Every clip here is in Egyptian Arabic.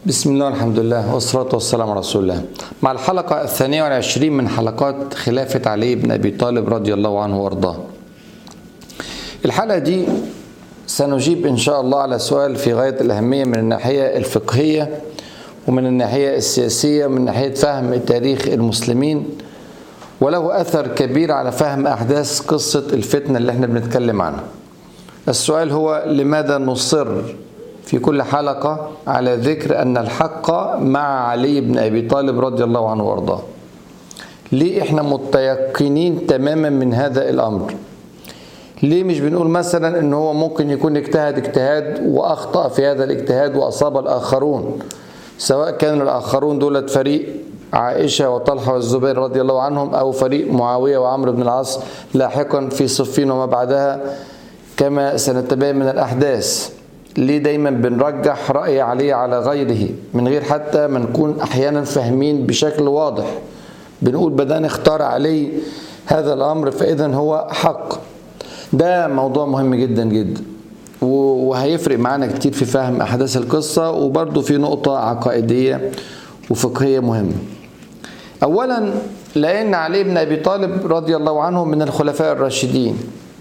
بسم الله والحمد لله والصلاة والسلام على رسول الله مع الحلقة الثانية والعشرين من حلقات خلافة علي بن أبي طالب رضي الله عنه وارضاه الحلقة دي سنجيب إن شاء الله على سؤال في غاية الأهمية من الناحية الفقهية ومن الناحية السياسية ومن ناحية فهم تاريخ المسلمين وله أثر كبير على فهم أحداث قصة الفتنة اللي احنا بنتكلم عنها السؤال هو لماذا نصر في كل حلقة على ذكر أن الحق مع علي بن أبي طالب رضي الله عنه وارضاه ليه احنا متيقنين تماما من هذا الأمر ليه مش بنقول مثلا ان هو ممكن يكون اجتهد اجتهاد واخطا في هذا الاجتهاد واصاب الاخرون سواء كان الاخرون دولت فريق عائشه وطلحه والزبير رضي الله عنهم او فريق معاويه وعمرو بن العاص لاحقا في صفين وما بعدها كما سنتبين من الاحداث ليه دايما بنرجح راي علي على غيره من غير حتى ما نكون احيانا فاهمين بشكل واضح بنقول بدأنا نختار علي هذا الامر فاذا هو حق ده موضوع مهم جدا جدا وهيفرق معانا كتير في فهم احداث القصه وبرضه في نقطه عقائديه وفقهيه مهمه اولا لان علي بن ابي طالب رضي الله عنه من الخلفاء الراشدين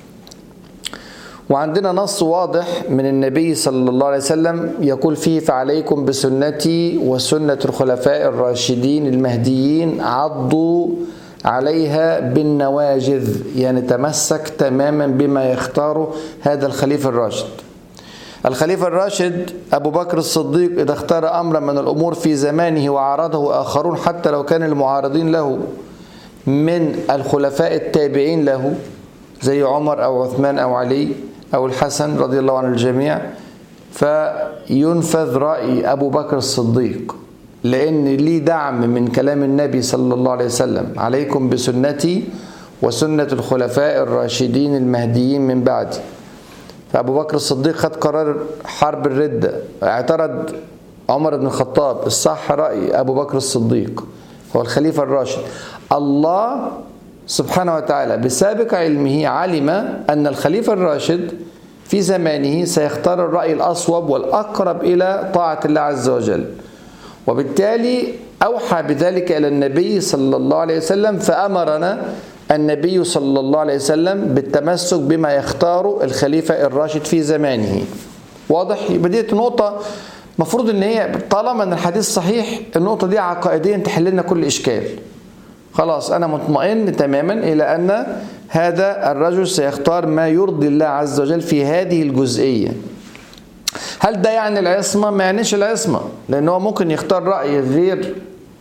وعندنا نص واضح من النبي صلى الله عليه وسلم يقول فيه فعليكم بسنتي وسنة الخلفاء الراشدين المهديين عضوا عليها بالنواجذ يعني تمسك تماما بما يختاره هذا الخليفة الراشد الخليفة الراشد أبو بكر الصديق إذا اختار أمرا من الأمور في زمانه وعارضه آخرون حتى لو كان المعارضين له من الخلفاء التابعين له زي عمر أو عثمان أو علي أو الحسن رضي الله عن الجميع فينفذ رأي أبو بكر الصديق لأن ليه دعم من كلام النبي صلى الله عليه وسلم عليكم بسنتي وسنة الخلفاء الراشدين المهديين من بعدي فأبو بكر الصديق خد قرار حرب الردة اعترض عمر بن الخطاب الصح رأي أبو بكر الصديق هو الخليفة الراشد الله سبحانه وتعالى بسابق علمه علم أن الخليفة الراشد في زمانه سيختار الرأي الأصوب والأقرب إلى طاعة الله عز وجل وبالتالي أوحى بذلك إلى النبي صلى الله عليه وسلم فأمرنا النبي صلى الله عليه وسلم بالتمسك بما يختار الخليفة الراشد في زمانه واضح يبقى دي نقطة مفروض ان هي طالما ان الحديث صحيح النقطة دي عقائديا تحل لنا كل إشكال خلاص أنا مطمئن تماما إلى أن هذا الرجل سيختار ما يرضي الله عز وجل في هذه الجزئية هل ده يعني العصمة؟ ما يعنيش العصمة لأن هو ممكن يختار رأي غير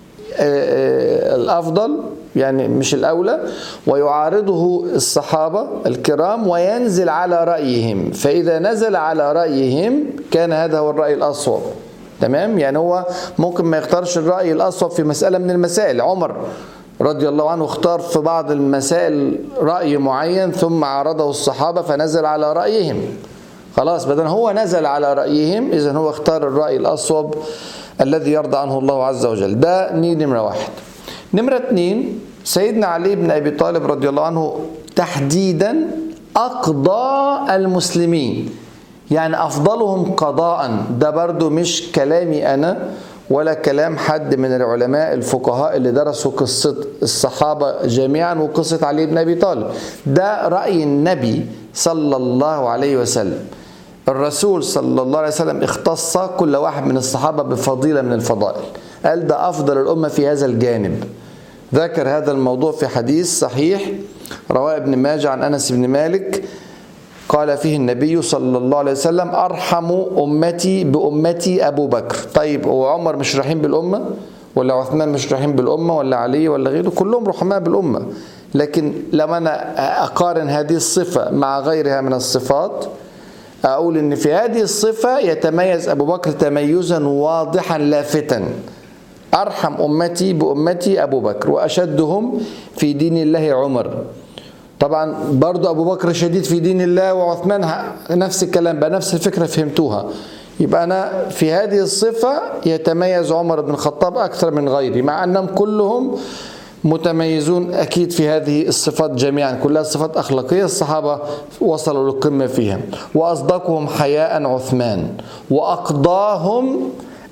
الأفضل يعني مش الأولى ويعارضه الصحابة الكرام وينزل على رأيهم فإذا نزل على رأيهم كان هذا هو الرأي الأصوب تمام يعني هو ممكن ما يختارش الرأي الأصوب في مسألة من المسائل عمر رضي الله عنه اختار في بعض المسائل رأي معين ثم عارضه الصحابة فنزل على رأيهم خلاص بدل هو نزل على رأيهم إذا هو اختار الرأي الأصوب الذي يرضى عنه الله عز وجل ده نمرة واحد نمرة اتنين سيدنا علي بن أبي طالب رضي الله عنه تحديدا أقضى المسلمين يعني أفضلهم قضاء ده برضو مش كلامي أنا ولا كلام حد من العلماء الفقهاء اللي درسوا قصة الصحابة جميعا وقصة علي بن أبي طالب ده رأي النبي صلى الله عليه وسلم الرسول صلى الله عليه وسلم اختص كل واحد من الصحابة بفضيلة من الفضائل قال ده أفضل الأمة في هذا الجانب ذكر هذا الموضوع في حديث صحيح رواه ابن ماجه عن أنس بن مالك قال فيه النبي صلى الله عليه وسلم أرحم أمتي بأمتي أبو بكر طيب هو عمر مش رايحين بالأمة ولا عثمان مش رايحين بالأمة ولا علي ولا غيره كلهم رحماء بالأمة لكن لما أنا أقارن هذه الصفة مع غيرها من الصفات أقول إن في هذه الصفة يتميز أبو بكر تميزا واضحا لافتا أرحم أمتي بأمتي أبو بكر وأشدهم في دين الله عمر طبعا برضو أبو بكر شديد في دين الله وعثمان نفس الكلام بقى نفس الفكرة فهمتوها يبقى أنا في هذه الصفة يتميز عمر بن الخطاب أكثر من غيري مع أنهم كلهم متميزون أكيد في هذه الصفات جميعا كلها صفات أخلاقية الصحابة وصلوا للقمة فيها وأصدقهم حياء عثمان وأقضاهم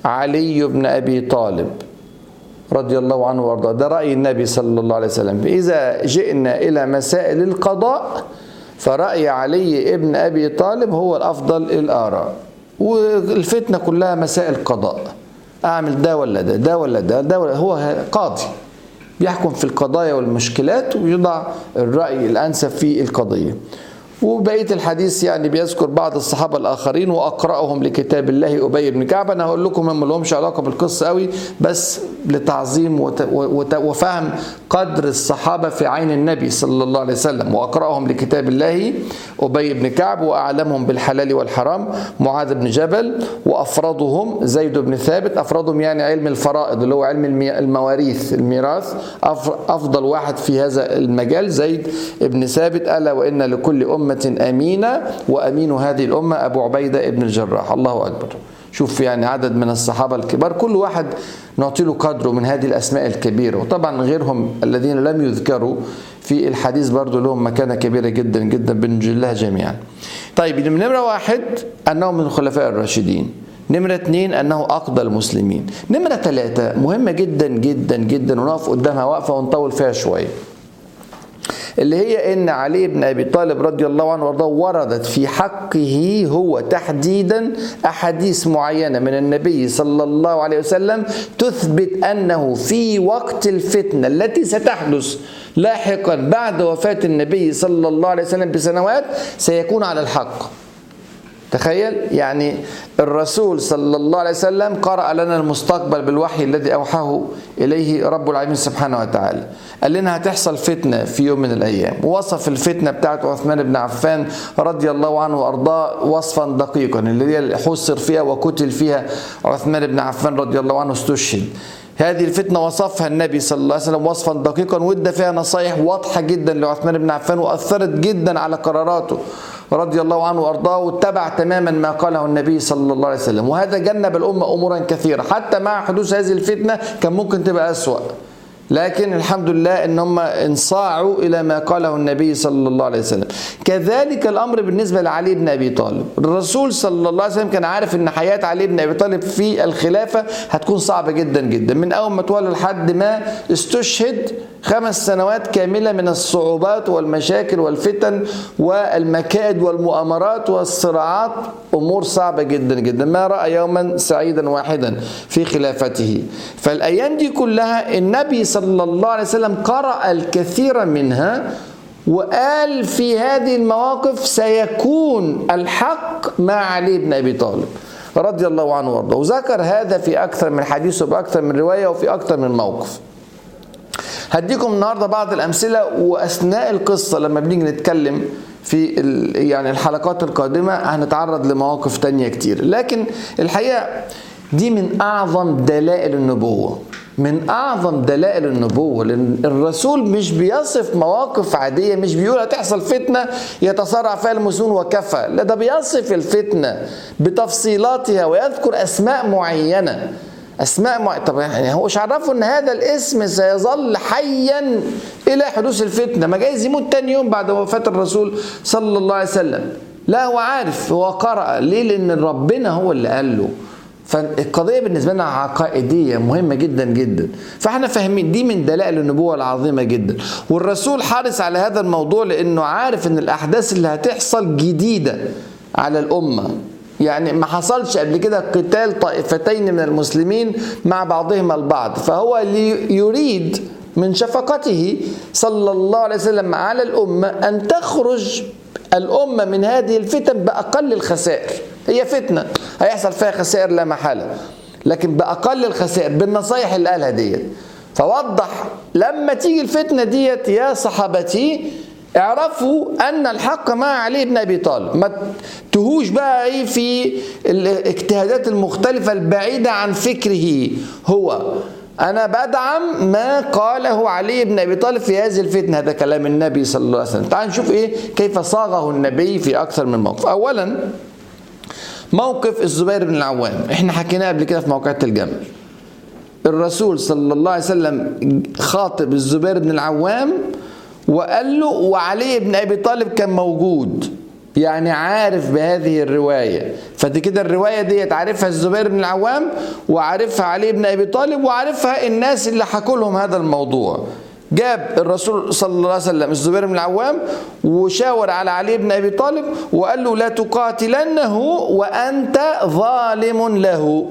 علي بن أبي طالب رضي الله عنه وارضاه ده رأي النبي صلى الله عليه وسلم إذا جئنا إلى مسائل القضاء فرأي علي ابن أبي طالب هو الأفضل الآراء والفتنة كلها مسائل قضاء أعمل ده ولا ده ده ولا ده ده ولا هو قاضي بيحكم في القضايا والمشكلات ويضع الرأي الأنسب في القضية وبقيه الحديث يعني بيذكر بعض الصحابه الاخرين واقراهم لكتاب الله ابي بن كعب انا هقول لكم هم لهمش علاقه بالقصه قوي بس لتعظيم وت... وت... وفهم قدر الصحابه في عين النبي صلى الله عليه وسلم واقراهم لكتاب الله ابي بن كعب واعلمهم بالحلال والحرام معاذ بن جبل وافرضهم زيد بن ثابت افرضهم يعني علم الفرائض اللي هو علم المواريث الميراث افضل واحد في هذا المجال زيد بن ثابت الا وان لكل امه أمة أمينة وأمين هذه الأمة أبو عبيدة ابن الجراح الله أكبر شوف يعني عدد من الصحابة الكبار كل واحد نعطي له قدره من هذه الأسماء الكبيرة وطبعا غيرهم الذين لم يذكروا في الحديث برضو لهم مكانة كبيرة جدا جدا بنجلها جميعا طيب نمرة واحد أنه من الخلفاء الراشدين نمرة اثنين أنه أقضى المسلمين نمرة ثلاثة مهمة جدا جدا جدا ونقف قدامها وقفة ونطول فيها شوية اللي هي ان علي بن ابي طالب رضي الله عنه وارضاه وردت في حقه هو تحديدا احاديث معينه من النبي صلى الله عليه وسلم تثبت انه في وقت الفتنه التي ستحدث لاحقا بعد وفاه النبي صلى الله عليه وسلم بسنوات سيكون على الحق تخيل يعني الرسول صلى الله عليه وسلم قرأ لنا المستقبل بالوحي الذي أوحاه إليه رب العالمين سبحانه وتعالى قال لنا هتحصل فتنة في يوم من الأيام ووصف الفتنة بتاعت عثمان بن عفان رضي الله عنه وأرضاه وصفا دقيقا اللي هي حصر فيها وقتل فيها عثمان بن عفان رضي الله عنه استشهد هذه الفتنة وصفها النبي صلى الله عليه وسلم وصفا دقيقا وادى فيها نصائح واضحة جدا لعثمان بن عفان وأثرت جدا على قراراته رضي الله عنه وارضاه واتبع تماما ما قاله النبي صلى الله عليه وسلم وهذا جنب الامه امورا كثيره حتى مع حدوث هذه الفتنه كان ممكن تبقى اسوا لكن الحمد لله ان هم انصاعوا الى ما قاله النبي صلى الله عليه وسلم كذلك الامر بالنسبه لعلي بن ابي طالب الرسول صلى الله عليه وسلم كان عارف ان حياه علي بن ابي طالب في الخلافه هتكون صعبه جدا جدا من اول ما تولى لحد ما استشهد خمس سنوات كاملة من الصعوبات والمشاكل والفتن والمكائد والمؤامرات والصراعات أمور صعبة جدا جدا ما رأى يوما سعيدا واحدا في خلافته فالأيام دي كلها النبي صلى الله عليه وسلم قرأ الكثير منها وقال في هذه المواقف سيكون الحق مع علي بن أبي طالب رضي الله عنه وارضاه وذكر هذا في أكثر من حديث وبأكثر من رواية وفي أكثر من موقف هديكم النهارده بعض الامثله واثناء القصه لما بنيجي نتكلم في يعني الحلقات القادمه هنتعرض لمواقف تانية كتير لكن الحقيقه دي من اعظم دلائل النبوه من اعظم دلائل النبوه لان الرسول مش بيصف مواقف عاديه مش بيقول هتحصل فتنه يتصارع فيها المسلمون وكفى لا ده بيصف الفتنه بتفصيلاتها ويذكر اسماء معينه اسماء مع... طب يعني هو مش عرفه ان هذا الاسم سيظل حيا الى حدوث الفتنه ما جايز يموت تاني يوم بعد وفاه الرسول صلى الله عليه وسلم لا هو عارف هو قرأ ليه لان ربنا هو اللي قال له فالقضية بالنسبة لنا عقائدية مهمة جدا جدا فاحنا فاهمين دي من دلائل النبوة العظيمة جدا والرسول حارس على هذا الموضوع لأنه عارف أن الأحداث اللي هتحصل جديدة على الأمة يعني ما حصلش قبل كده قتال طائفتين من المسلمين مع بعضهما البعض فهو يريد من شفقته صلى الله عليه وسلم على الأمة أن تخرج الأمة من هذه الفتن بأقل الخسائر هي فتنة هيحصل فيها خسائر لا محالة لكن بأقل الخسائر بالنصايح اللي قالها ديت فوضح لما تيجي الفتنة ديت يا صحابتي اعرفوا ان الحق مع علي بن ابي طالب ما تهوش بقى ايه في الاجتهادات المختلفه البعيده عن فكره هو انا بدعم ما قاله علي بن ابي طالب في هذه الفتنه هذا كلام النبي صلى الله عليه وسلم تعال نشوف ايه كيف صاغه النبي في اكثر من موقف اولا موقف الزبير بن العوام احنا حكيناه قبل كده في موقعة الجمل الرسول صلى الله عليه وسلم خاطب الزبير بن العوام وقال له وعلي بن ابي طالب كان موجود يعني عارف بهذه الرواية فدي كده الرواية دي عارفها الزبير بن العوام وعارفها علي بن أبي طالب وعارفها الناس اللي حكوا لهم هذا الموضوع جاب الرسول صلى الله عليه وسلم الزبير بن العوام وشاور على علي بن ابي طالب وقال له لا تقاتلنه وانت ظالم له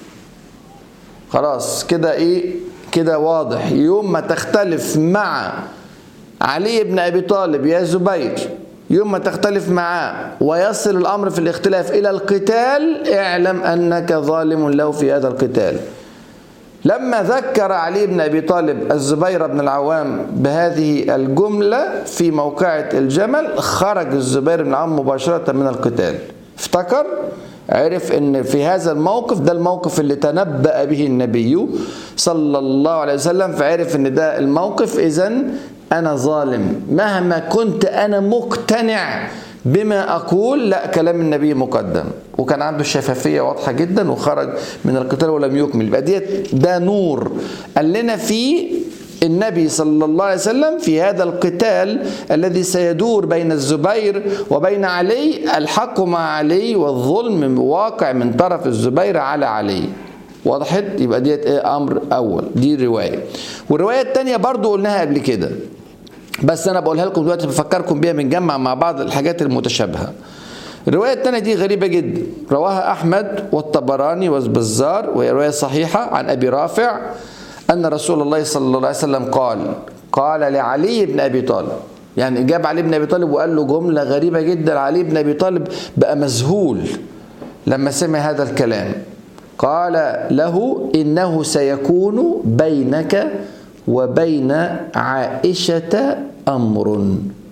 خلاص كده ايه كده واضح يوم ما تختلف مع علي بن ابي طالب يا زبير يوم ما تختلف معاه ويصل الامر في الاختلاف الى القتال اعلم انك ظالم له في هذا القتال لما ذكر علي بن ابي طالب الزبير بن العوام بهذه الجمله في موقعه الجمل خرج الزبير بن العوام مباشره من القتال افتكر عرف ان في هذا الموقف ده الموقف اللي تنبأ به النبي صلى الله عليه وسلم فعرف ان ده الموقف اذا انا ظالم مهما كنت انا مقتنع بما اقول لا كلام النبي مقدم وكان عنده الشفافيه واضحه جدا وخرج من القتال ولم يكمل يبقى ديت ده نور قال لنا فيه النبي صلى الله عليه وسلم في هذا القتال الذي سيدور بين الزبير وبين علي الحق مع علي والظلم واقع من طرف الزبير على علي وضحت يبقى ديت ايه امر اول دي روايه والروايه الثانيه برضو قلناها قبل كده بس انا بقولها لكم دلوقتي بفكركم بيها بنجمع مع بعض الحاجات المتشابهه الرواية الثانية دي غريبة جدا رواها أحمد والطبراني والبزار وهي رواية صحيحة عن أبي رافع أن رسول الله صلى الله عليه وسلم قال قال لعلي بن أبي طالب يعني جاب علي بن أبي طالب وقال له جملة غريبة جدا علي بن أبي طالب بقى مذهول لما سمع هذا الكلام قال له إنه سيكون بينك وبين عائشة أمر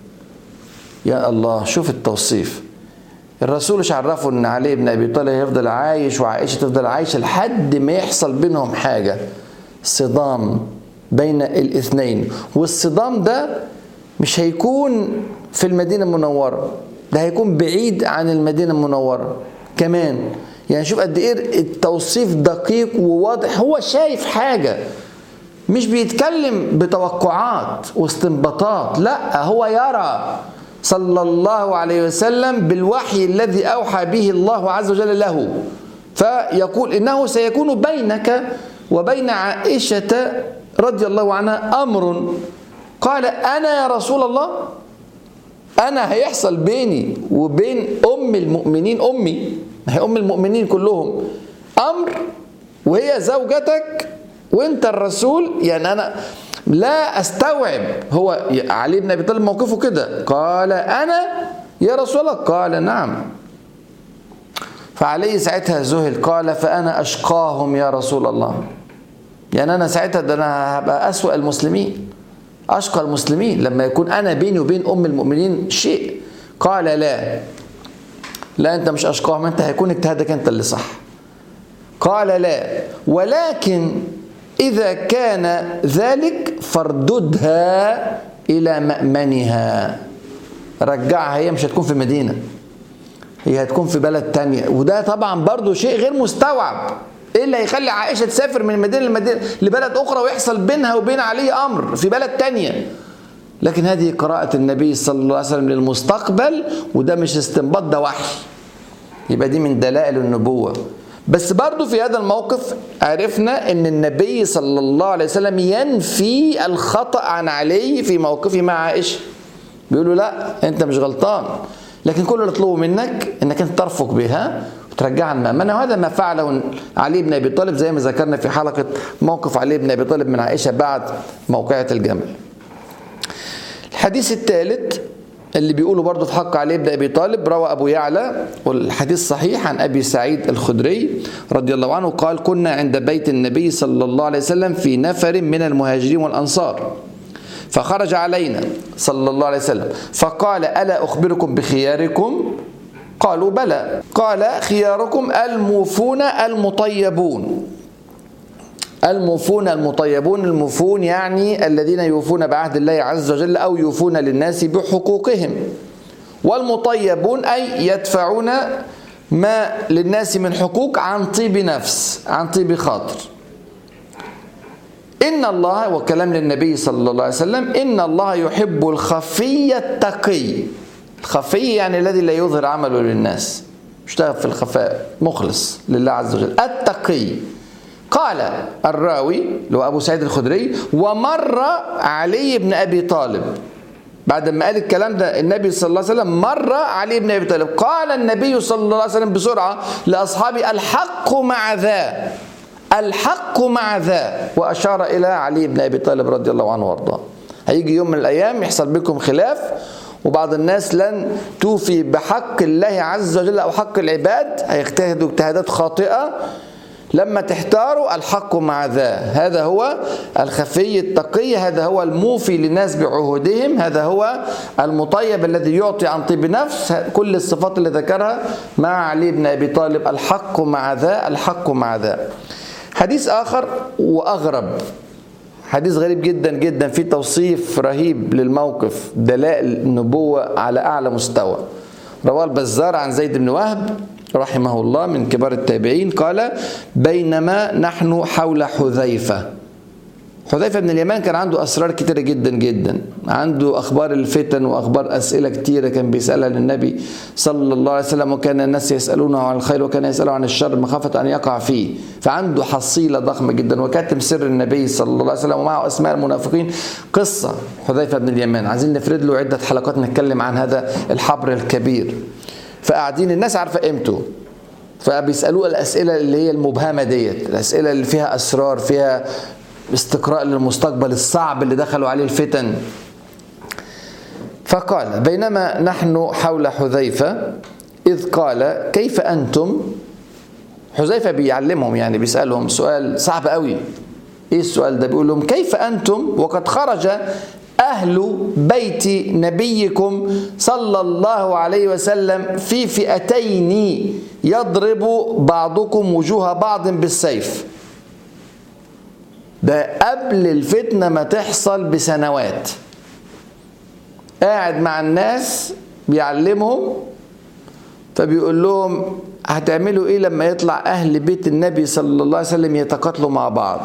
يا الله شوف التوصيف الرسول مش عرفه ان علي بن ابي طالب هيفضل عايش وعائشه تفضل عايشه لحد ما يحصل بينهم حاجه صدام بين الاثنين والصدام ده مش هيكون في المدينه المنوره ده هيكون بعيد عن المدينه المنوره كمان يعني شوف قد ايه التوصيف دقيق وواضح هو شايف حاجه مش بيتكلم بتوقعات واستنباطات لا هو يرى صلى الله عليه وسلم بالوحي الذي اوحى به الله عز وجل له فيقول انه سيكون بينك وبين عائشه رضي الله عنها امر قال انا يا رسول الله انا هيحصل بيني وبين ام المؤمنين امي هي ام المؤمنين كلهم امر وهي زوجتك وانت الرسول يعني انا لا استوعب هو علي بن ابي طالب موقفه كده قال انا يا رسول الله قال نعم فعلي ساعتها ذهل قال فانا اشقاهم يا رسول الله يعني انا ساعتها ده انا هبقى اسوا المسلمين اشقى المسلمين لما يكون انا بيني وبين ام المؤمنين شيء قال لا لا انت مش اشقاهم انت هيكون اجتهادك انت اللي صح قال لا ولكن إذا كان ذلك فارددها إلى مأمنها رجعها هي مش هتكون في مدينة هي هتكون في بلد تانية وده طبعا برضو شيء غير مستوعب ايه اللي هيخلي عائشة تسافر من مدينة لمدينة لبلد أخرى ويحصل بينها وبين علي أمر في بلد تانية لكن هذه قراءة النبي صلى الله عليه وسلم للمستقبل وده مش استنباط ده وحي يبقى دي من دلائل النبوة بس برضو في هذا الموقف عرفنا ان النبي صلى الله عليه وسلم ينفي الخطأ عن علي في موقفه مع عائشة بيقول له لا انت مش غلطان لكن كل اللي اطلبه منك انك انت ترفق بها وترجعها المأمنة وهذا ما فعله علي بن ابي طالب زي ما ذكرنا في حلقة موقف علي بن ابي طالب من عائشة بعد موقعة الجمل الحديث الثالث اللي بيقولوا برضه في حق علي بن ابي طالب روى ابو يعلى والحديث صحيح عن ابي سعيد الخدري رضي الله عنه قال كنا عند بيت النبي صلى الله عليه وسلم في نفر من المهاجرين والانصار فخرج علينا صلى الله عليه وسلم فقال الا اخبركم بخياركم قالوا بلى قال خياركم الموفون المطيبون الموفون المطيبون الموفون يعني الذين يوفون بعهد الله عز وجل او يوفون للناس بحقوقهم والمطيبون اي يدفعون ما للناس من حقوق عن طيب نفس عن طيب خاطر ان الله وكلام للنبي صلى الله عليه وسلم ان الله يحب الخفي التقي الخفي يعني الذي لا يظهر عمله للناس اشتغل في الخفاء مخلص لله عز وجل التقي قال الراوي اللي هو ابو سعيد الخدري ومر علي بن ابي طالب بعد ما قال الكلام ده النبي صلى الله عليه وسلم مر علي بن ابي طالب قال النبي صلى الله عليه وسلم بسرعه لاصحابه الحق مع ذا الحق مع ذا واشار الى علي بن ابي طالب رضي الله عنه وارضاه هيجي يوم من الايام يحصل بكم خلاف وبعض الناس لن توفي بحق الله عز وجل او حق العباد هيجتهدوا اجتهادات خاطئه لما تحتاروا الحق مع ذا هذا هو الخفي التقي هذا هو الموفي للناس بعهودهم هذا هو المطيب الذي يعطي عن طيب نفس كل الصفات اللي ذكرها مع علي بن ابي طالب الحق مع ذا الحق مع ذا حديث اخر واغرب حديث غريب جدا جدا فيه توصيف رهيب للموقف دلائل النبوة على أعلى مستوى رواه البزار عن زيد بن وهب رحمه الله من كبار التابعين قال بينما نحن حول حذيفة حذيفة بن اليمان كان عنده أسرار كتيرة جدا جدا عنده أخبار الفتن وأخبار أسئلة كتيرة كان بيسألها للنبي صلى الله عليه وسلم وكان الناس يسألونه عن الخير وكان يسأله عن الشر مخافة أن يقع فيه فعنده حصيلة ضخمة جدا وكاتم سر النبي صلى الله عليه وسلم ومعه أسماء المنافقين قصة حذيفة بن اليمان عايزين نفرد له عدة حلقات نتكلم عن هذا الحبر الكبير فقاعدين الناس عارفة قيمته فبيسألوه الأسئلة اللي هي المبهمة ديت الأسئلة اللي فيها أسرار فيها استقراء للمستقبل الصعب اللي دخلوا عليه الفتن فقال بينما نحن حول حذيفة إذ قال كيف أنتم حذيفة بيعلمهم يعني بيسألهم سؤال صعب قوي إيه السؤال ده بيقول لهم كيف أنتم وقد خرج أهل بيت نبيكم صلى الله عليه وسلم في فئتين يضرب بعضكم وجوه بعض بالسيف ده قبل الفتنة ما تحصل بسنوات قاعد مع الناس بيعلمهم فبيقول لهم هتعملوا ايه لما يطلع اهل بيت النبي صلى الله عليه وسلم يتقاتلوا مع بعض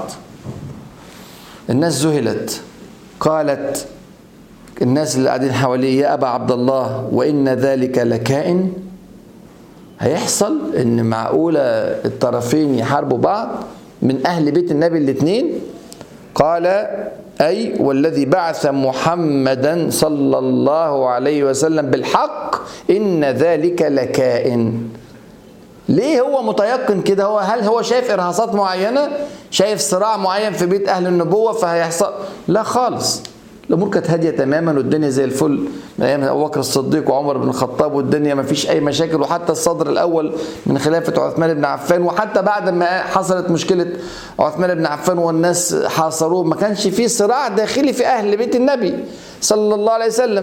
الناس ذهلت قالت الناس اللي قاعدين حواليه يا ابا عبد الله وان ذلك لكائن هيحصل ان معقوله الطرفين يحاربوا بعض من أهل بيت النبي الاثنين قال أي والذي بعث محمدا صلى الله عليه وسلم بالحق إن ذلك لكائن ليه هو متيقن كده هو هل هو شايف إرهاصات معينة شايف صراع معين في بيت أهل النبوة فهيحصل لا خالص الامور كانت هاديه تماما والدنيا زي الفل من ايام ابو بكر الصديق وعمر بن الخطاب والدنيا ما فيش اي مشاكل وحتى الصدر الاول من خلافه عثمان بن عفان وحتى بعد ما حصلت مشكله عثمان بن عفان والناس حاصروه ما كانش في صراع داخلي في اهل بيت النبي صلى الله عليه وسلم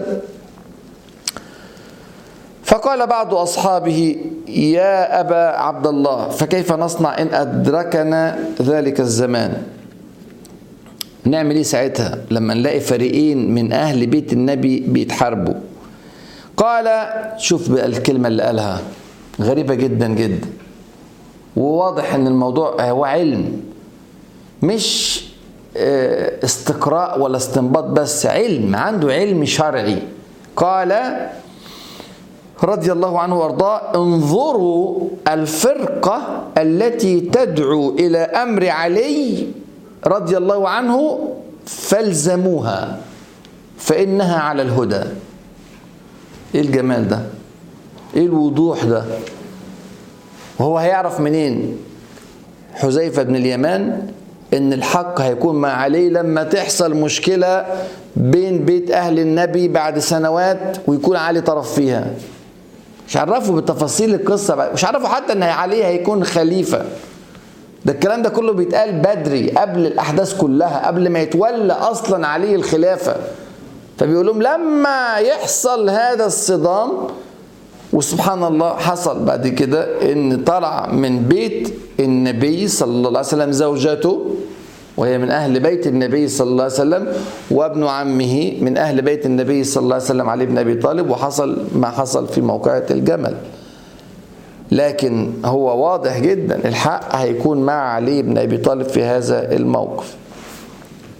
فقال بعض اصحابه يا ابا عبد الله فكيف نصنع ان ادركنا ذلك الزمان نعمل ايه ساعتها لما نلاقي فريقين من اهل بيت النبي بيتحاربوا قال شوف بقى الكلمه اللي قالها غريبه جدا جدا وواضح ان الموضوع هو علم مش استقراء ولا استنباط بس علم عنده علم شرعي قال رضي الله عنه وارضاه انظروا الفرقه التي تدعو الى امر علي رضي الله عنه فالزموها فإنها على الهدى ايه الجمال ده ايه الوضوح ده وهو هيعرف منين حذيفة بن اليمان ان الحق هيكون مع علي لما تحصل مشكلة بين بيت اهل النبي بعد سنوات ويكون علي طرف فيها مش عرفوا بتفاصيل القصة مش عرفوا حتى ان علي هيكون خليفة ده الكلام ده كله بيتقال بدري قبل الاحداث كلها قبل ما يتولى اصلا عليه الخلافه فبيقول لهم لما يحصل هذا الصدام وسبحان الله حصل بعد كده ان طلع من بيت النبي صلى الله عليه وسلم زوجته وهي من اهل بيت النبي صلى الله عليه وسلم وابن عمه من اهل بيت النبي صلى الله عليه وسلم علي بن ابي طالب وحصل ما حصل في موقعه الجمل لكن هو واضح جدا الحق هيكون مع علي بن ابي طالب في هذا الموقف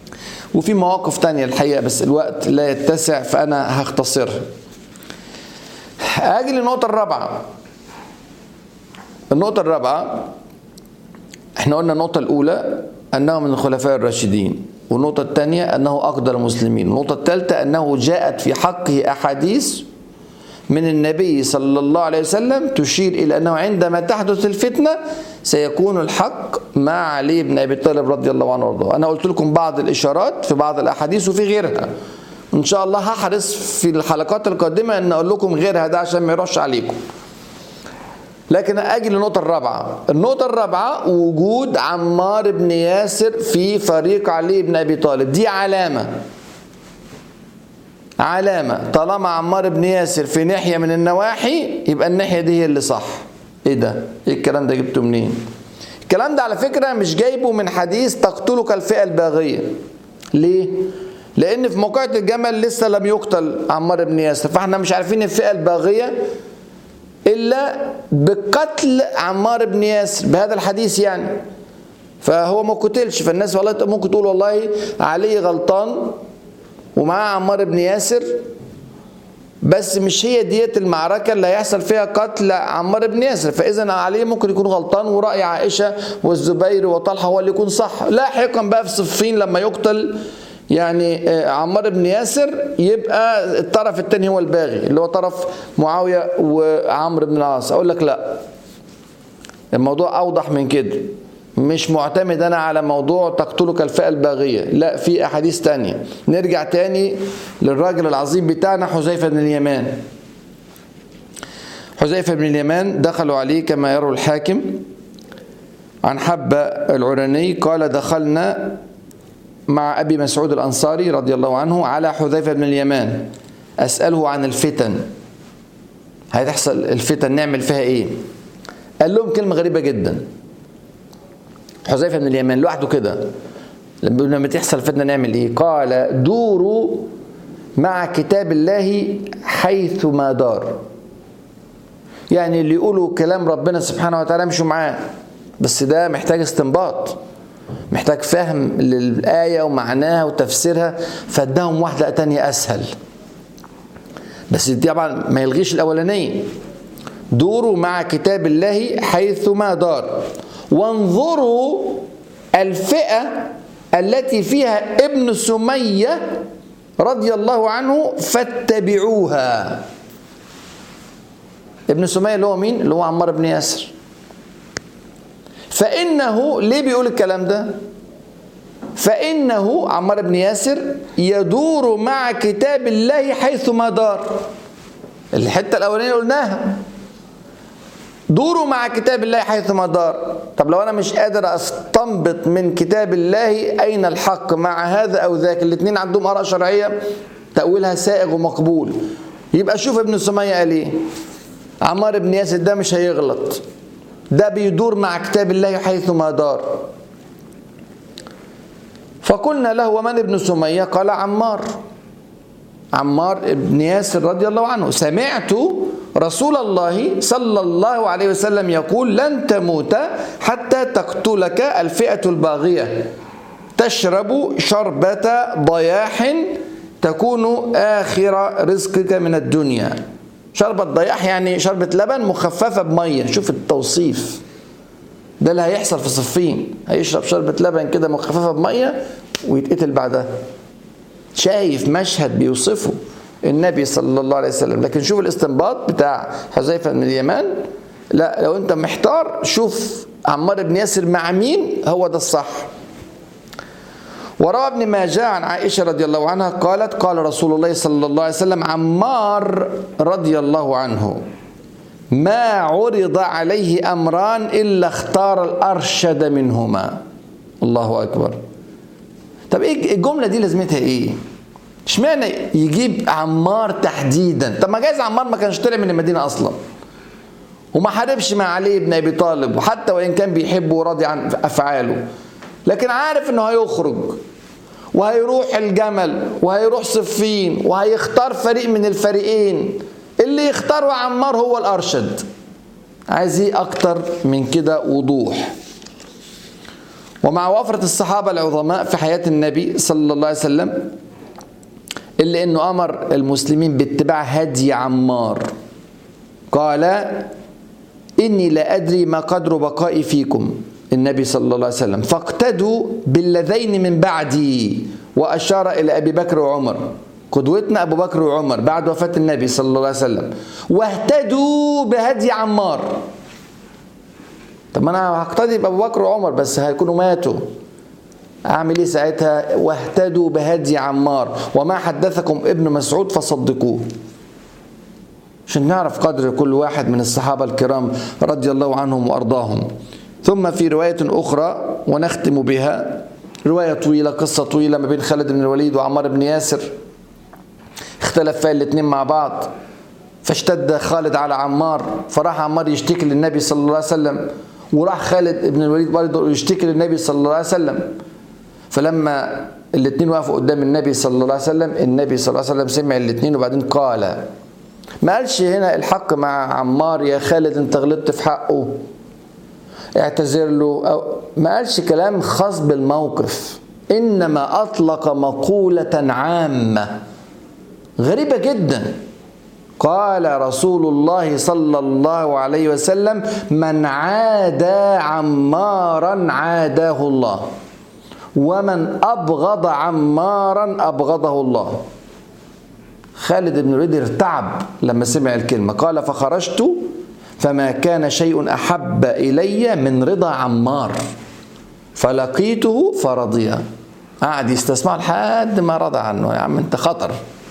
وفي مواقف تانية الحقيقة بس الوقت لا يتسع فأنا هختصرها اجي للنقطة الرابعة النقطة الرابعة احنا قلنا النقطة الأولى أنه من الخلفاء الراشدين والنقطة الثانية أنه أقدر المسلمين النقطة الثالثة أنه جاءت في حقه أحاديث من النبي صلى الله عليه وسلم تشير إلى أنه عندما تحدث الفتنة سيكون الحق مع علي بن أبي طالب رضي الله عنه وارضاه أنا قلت لكم بعض الإشارات في بعض الأحاديث وفي غيرها إن شاء الله هحرص في الحلقات القادمة أن أقول لكم غيرها ده عشان ما يروحش عليكم لكن اجي للنقطة الرابعة، النقطة الرابعة وجود عمار بن ياسر في فريق علي بن ابي طالب، دي علامة. علامة طالما عمار بن ياسر في ناحية من النواحي يبقى الناحية دي هي اللي صح. ايه ده؟ ايه الكلام ده جبته منين؟ الكلام ده على فكرة مش جايبه من حديث تقتلك الفئة الباغية. ليه؟ لأن في موقعة الجمل لسه لم يقتل عمار بن ياسر، فاحنا مش عارفين الفئة الباغية الا بقتل عمار بن ياسر بهذا الحديث يعني فهو ما قتلش فالناس والله ممكن تقول والله علي غلطان ومعاه عمار بن ياسر بس مش هي ديت المعركه اللي هيحصل فيها قتل عمار بن ياسر فاذا علي ممكن يكون غلطان وراي عائشه والزبير وطلحه هو اللي يكون صح لاحقا بقى في صفين لما يقتل يعني عمار بن ياسر يبقى الطرف الثاني هو الباغي اللي هو طرف معاويه وعمرو بن العاص اقول لك لا الموضوع اوضح من كده مش معتمد انا على موضوع تقتلك الفئه الباغيه لا في احاديث تانية نرجع تاني للراجل العظيم بتاعنا حذيفه بن اليمان حذيفه بن اليمان دخلوا عليه كما يروي الحاكم عن حبه العراني قال دخلنا مع أبي مسعود الأنصاري رضي الله عنه على حذيفة بن اليمان أسأله عن الفتن هتحصل الفتن نعمل فيها إيه قال لهم كلمة غريبة جدا حذيفة بن اليمان لوحده كده لما تحصل فتنة نعمل إيه قال دوروا مع كتاب الله حيث ما دار يعني اللي يقولوا كلام ربنا سبحانه وتعالى مشوا معاه بس ده محتاج استنباط محتاج فهم للآية ومعناها وتفسيرها فادهم واحدة تانية أسهل بس دي طبعا ما يلغيش الأولانية دوروا مع كتاب الله حيث ما دار وانظروا الفئة التي فيها ابن سمية رضي الله عنه فاتبعوها ابن سمية اللي هو مين؟ اللي هو عمار بن ياسر فإنه ليه بيقول الكلام ده؟ فإنه عمار بن ياسر يدور مع كتاب الله حيث ما دار الحتة الأولانية قلناها دوروا مع كتاب الله حيث ما دار طب لو أنا مش قادر أستنبط من كتاب الله أين الحق مع هذا أو ذاك الاثنين عندهم آراء شرعية تأويلها سائغ ومقبول يبقى شوف ابن سمية قال إيه عمار بن ياسر ده مش هيغلط ده بيدور مع كتاب الله حيث ما دار فقلنا له ومن ابن سمية قال عمار عمار بن ياسر رضي الله عنه سمعت رسول الله صلى الله عليه وسلم يقول لن تموت حتى تقتلك الفئة الباغية تشرب شربة ضياح تكون آخر رزقك من الدنيا شربة ضياح يعني شربة لبن مخففة بمية شوف التوصيف ده اللي هيحصل في صفين هيشرب شربة لبن كده مخففة بمية ويتقتل بعدها شايف مشهد بيوصفه النبي صلى الله عليه وسلم لكن شوف الاستنباط بتاع حذيفة من اليمان لا لو انت محتار شوف عمار بن ياسر مع مين هو ده الصح وروى ابن ماجه عن عائشة رضي الله عنها قالت قال رسول الله صلى الله عليه وسلم عمار رضي الله عنه ما عرض عليه أمران إلا اختار الأرشد منهما الله أكبر طب ايه الجملة دي لازمتها ايه اشمعنى يجيب عمار تحديدا طب ما جايز عمار ما كانش طلع من المدينة أصلا وما حاربش مع علي بن أبي طالب وحتى وإن كان بيحبه وراضي عن أفعاله لكن عارف انه هيخرج وهيروح الجمل وهيروح صفين وهيختار فريق من الفريقين اللي يختاره عمار هو الارشد عايز ايه اكتر من كده وضوح ومع وفرة الصحابة العظماء في حياة النبي صلى الله عليه وسلم إلا أنه أمر المسلمين باتباع هدي عمار قال إني لا أدري ما قدر بقائي فيكم النبي صلى الله عليه وسلم فاقتدوا بالذين من بعدي وأشار إلى أبي بكر وعمر قدوتنا أبو بكر وعمر بعد وفاة النبي صلى الله عليه وسلم واهتدوا بهدي عمار طب ما أنا هقتدي بأبو بكر وعمر بس هيكونوا ماتوا أعمل إيه ساعتها واهتدوا بهدي عمار وما حدثكم ابن مسعود فصدقوه عشان نعرف قدر كل واحد من الصحابة الكرام رضي الله عنهم وأرضاهم ثم في رواية أخرى ونختم بها رواية طويلة قصة طويلة ما بين خالد بن الوليد وعمار بن ياسر اختلف فيها الاثنين مع بعض فاشتد خالد على عمار فراح عمار يشتكي للنبي صلى الله عليه وسلم وراح خالد بن الوليد برضه يشتكي للنبي صلى الله عليه وسلم فلما الاثنين وقفوا قدام النبي صلى الله عليه وسلم النبي صلى الله عليه وسلم سمع الاثنين وبعدين قال ما قالش هنا الحق مع عمار يا خالد انت غلطت في حقه اعتذر له أو ما قالش كلام خاص بالموقف انما اطلق مقوله عامه غريبه جدا قال رسول الله صلى الله عليه وسلم من عادى عمارا عاداه الله ومن ابغض عمارا ابغضه الله خالد بن الوليد ارتعب لما سمع الكلمه قال فخرجت فما كان شيء احب الي من رضا عمار فلقيته فرضي قعد يستسمع لحد ما رضى عنه يا عم انت خطر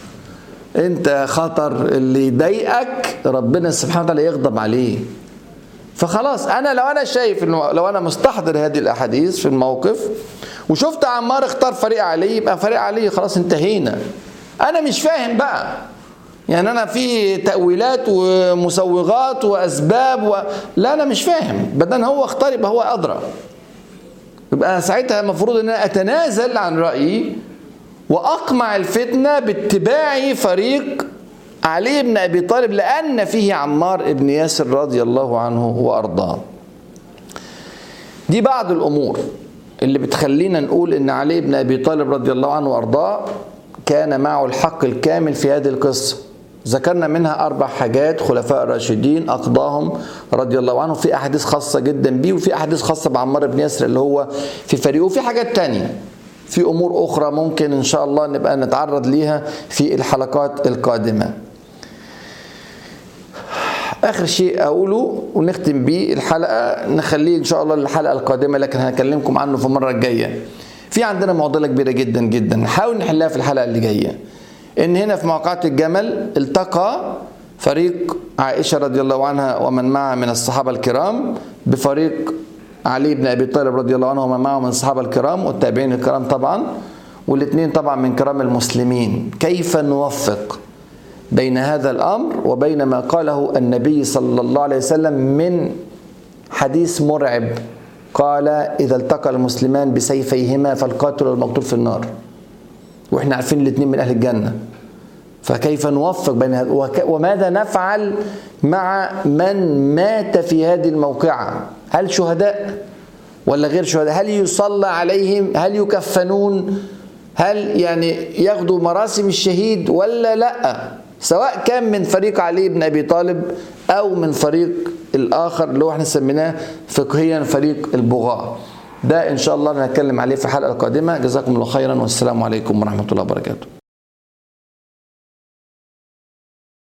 انت خطر اللي يضايقك ربنا سبحانه وتعالى يغضب عليه فخلاص انا لو انا شايف انه لو انا مستحضر هذه الاحاديث في الموقف وشفت عمار اختار فريق علي يبقى فريق علي خلاص انتهينا انا مش فاهم بقى يعني انا في تاويلات ومسوغات واسباب و... لا انا مش فاهم بدل هو اختار يبقى هو ادرى يبقى ساعتها المفروض ان انا اتنازل عن رايي واقمع الفتنه باتباع فريق علي بن ابي طالب لان فيه عمار بن ياسر رضي الله عنه وارضاه دي بعض الامور اللي بتخلينا نقول ان علي بن ابي طالب رضي الله عنه وارضاه كان معه الحق الكامل في هذه القصه ذكرنا منها اربع حاجات خلفاء الراشدين اقضاهم رضي الله عنهم في احاديث خاصه جدا بيه وفي احاديث خاصه بعمار بن ياسر اللي هو في فريقه وفي حاجات تانية في امور اخرى ممكن ان شاء الله نبقى نتعرض ليها في الحلقات القادمه اخر شيء اقوله ونختم بيه الحلقه نخليه ان شاء الله للحلقه القادمه لكن هنكلمكم عنه في المره الجايه في عندنا معضله كبيره جدا جدا نحاول نحلها في الحلقه اللي جايه ان هنا في موقعة الجمل التقى فريق عائشة رضي الله عنها ومن معها من الصحابة الكرام بفريق علي بن أبي طالب رضي الله عنه ومن معه من الصحابة الكرام والتابعين الكرام طبعا والاثنين طبعا من كرام المسلمين كيف نوفق بين هذا الأمر وبين ما قاله النبي صلى الله عليه وسلم من حديث مرعب قال إذا التقى المسلمان بسيفيهما فالقاتل والمقتول في النار واحنا عارفين الاثنين من اهل الجنه فكيف نوفق بين هذا وماذا نفعل مع من مات في هذه الموقعه هل شهداء ولا غير شهداء هل يصلى عليهم هل يكفنون هل يعني ياخدوا مراسم الشهيد ولا لا سواء كان من فريق علي بن ابي طالب او من فريق الاخر اللي هو احنا سميناه فقهيا فريق البغاه ده ان شاء الله نتكلم عليه في الحلقه القادمه جزاكم الله خيرا والسلام عليكم ورحمه الله وبركاته